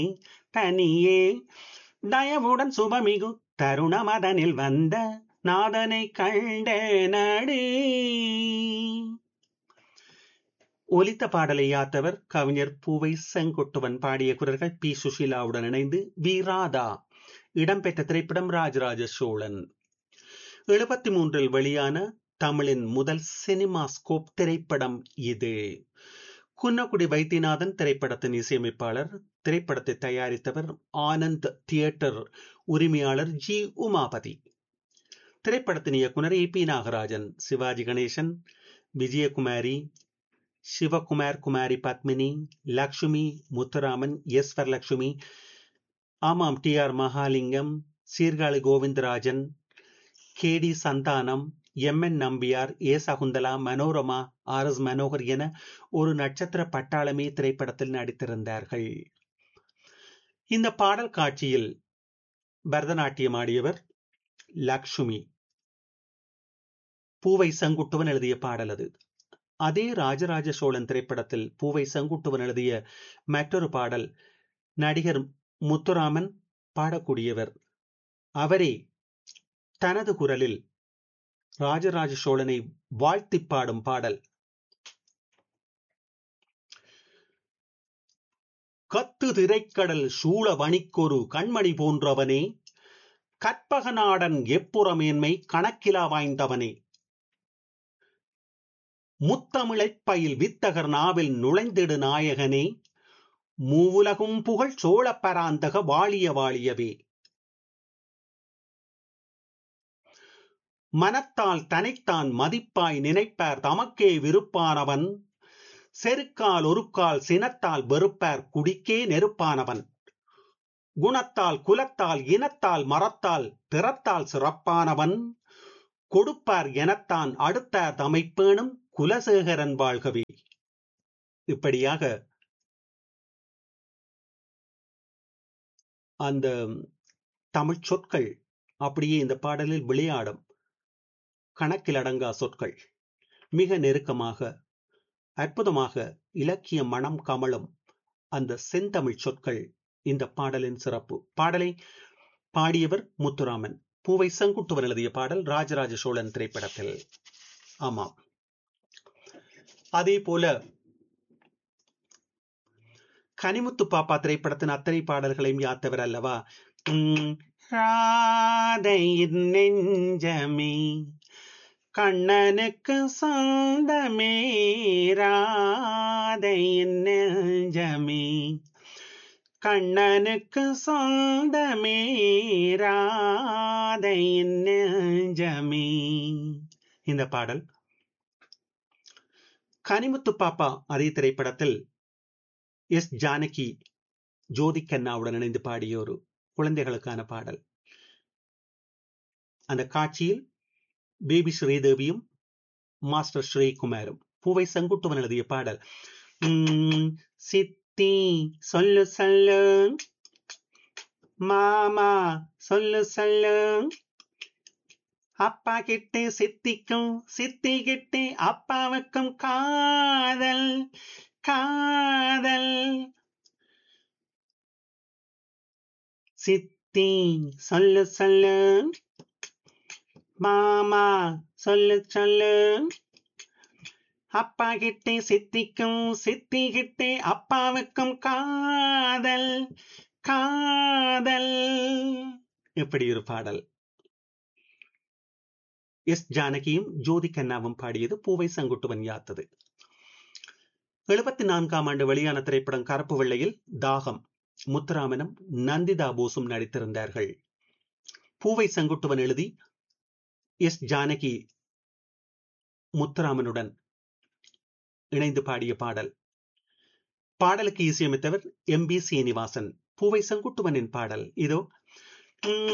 தனியே தயவுடன் சுபமிகு தருணமதனில் வந்த நாதனை கண்ட நடி ஒலித்த பாடலை யாத்தவர் கவிஞர் பூவை செங்குட்டுவன் பாடிய குரல்கள் பி சுஷீலாவுடன் இணைந்து வி ராதா இடம்பெற்ற திரைப்படம் ராஜராஜ சோழன் எழுபத்தி மூன்றில் வெளியான தமிழின் முதல் சினிமா ஸ்கோப் திரைப்படம் இது குன்னக்குடி வைத்தியநாதன் திரைப்படத்தின் இசையமைப்பாளர் திரைப்படத்தை தயாரித்தவர் ஆனந்த் தியேட்டர் உரிமையாளர் ஜி உமாபதி திரைப்படத்தின் இயக்குனர் A P Nagarajan Sivaji Ganesan Vijayakumari Sivakumar Kumari Padmini Lakshmi Muthuraman S Varalakshmi ஆமாம் T R Mahalingam Sirkazhi Govindarajan K D Santhanam M N Nambiar A Sakunthala Manorama R S Manohar என ஒரு நட்சத்திர பட்டாளமே திரைப்படத்தில் நடித்திருந்தார்கள் இந்த பாடல் காட்சியில் பரதநாட்டியம் ஆடியவர் லக்ஷ்மி பூவை செங்குட்டுவன் எழுதிய பாடல் அது அதே ராஜராஜ சோழன் திரைப்படத்தில் பூவை செங்குட்டுவன் எழுதிய மற்றொரு பாடல் நடிகர் முத்துராமன் பாடக்கூடியவர் அவரே தனது குரலில் ராஜராஜ சோழனை வாழ்த்தி பாடும் பாடல் கத்து திரைக்கடல் சூழ வணிக்கொரு கண்மணி போன்றவனே கற்பகநாடன் எப்புறமேன்மை கணக்கிலா வாய்ந்தவனே முத்தமிழைப்பயில் வித்தகர் நாவில் நுழைந்திடு நாயகனே மூவுலகும் புகழ் சோழ பராந்தக வாழிய வாழியவே மனத்தால் தனைத்தான் மதிப்பாய் நினைப்பார் தமக்கே விருப்பானவன் செருக்கால் ஒருக்கால் சினத்தால் வெறுப்பார் குடிக்கே நெருப்பானவன் குணத்தால் குலத்தால் இனத்தால் மரத்தால் திறத்தால் சிறப்பானவன் கொடுப்பார் எனத்தான் அடுத்தார் தமைப்பேனும் குலசேகரன் வாழ்கவே இப்படியாக அந்த தமிழ் சொற்கள் அப்படியே இந்த பாடலில் விளையாடும் கணக்கில் அடங்கா சொற்கள் மிக நெருக்கமாக அற்புதமாக இலக்கிய மனம் கமலும் அந்த செந்தமிழ் சொற்கள் இந்த பாடலின் சிறப்பு பாடலை பாடியவர் முத்துராமன் பூவை செங்குட்டுவன் எழுதிய பாடல் ராஜராஜ சோழன் திரைப்படத்தில் ஆமாம் அதே போல கனிமுத்து பாப்பா திரைப்படத்தின் அத்தனை பாடல்களையும் யாத்தவர் அல்லவா ராதையின் நெஞ்சமே கண்ணனுக்கு சொந்தமே ராதையின் நெஞ்சமே கண்ணனுக்கு சொந்தமே ராதையின் நெஞ்சமே இந்த பாடல் கனிமுத்து பாப்பா அதே திரைப்படத்தில் எஸ் ஜானகி ஜோதி கண்ணாவுடன் இணைந்து பாடிய ஒரு குழந்தைகளுக்கான பாடல் அந்த காட்சியில் பேபி ஸ்ரீதேவியும் மாஸ்டர் ஸ்ரீகுமாரும் பூவை செங்குட்டுவன் எழுதிய பாடல் சித்தி சொல்லு சொல்லு மாமா சொல்லு சொல்லு அப்பா கிட்டே சித்திக்கும் சித்தி கிட்டே அப்பாவுக்கும் காதல் காதல் சித்தி சொல்லு சொல்லு மாமா சொல்லு சொல்லு அப்பா கிட்டே சித்திக்கும் சித்தி கிட்டே அப்பாவுக்கும் காதல் காதல் இப்படி ஒரு பாடல் எஸ் ஜானகியும் ஜோதி கண்ணாவும் பாடியது பூவை செங்குட்டுவன் யாத்தது எழுபத்தி நான்காம் ஆண்டு வெளியான திரைப்படம் கருப்பு வெள்ளையில் தாகம் முத்துராமனும் நந்திதா போஸும் நடித்திருந்தார்கள் பூவை செங்குட்டுவன் எழுதி எஸ் ஜானகி முத்துராமனுடன் இணைந்து பாடிய பாடல் பாடலுக்கு இசையமைத்தவர் எம் பி சீனிவாசன் பூவை செங்குட்டுவனின் பாடல் இதோ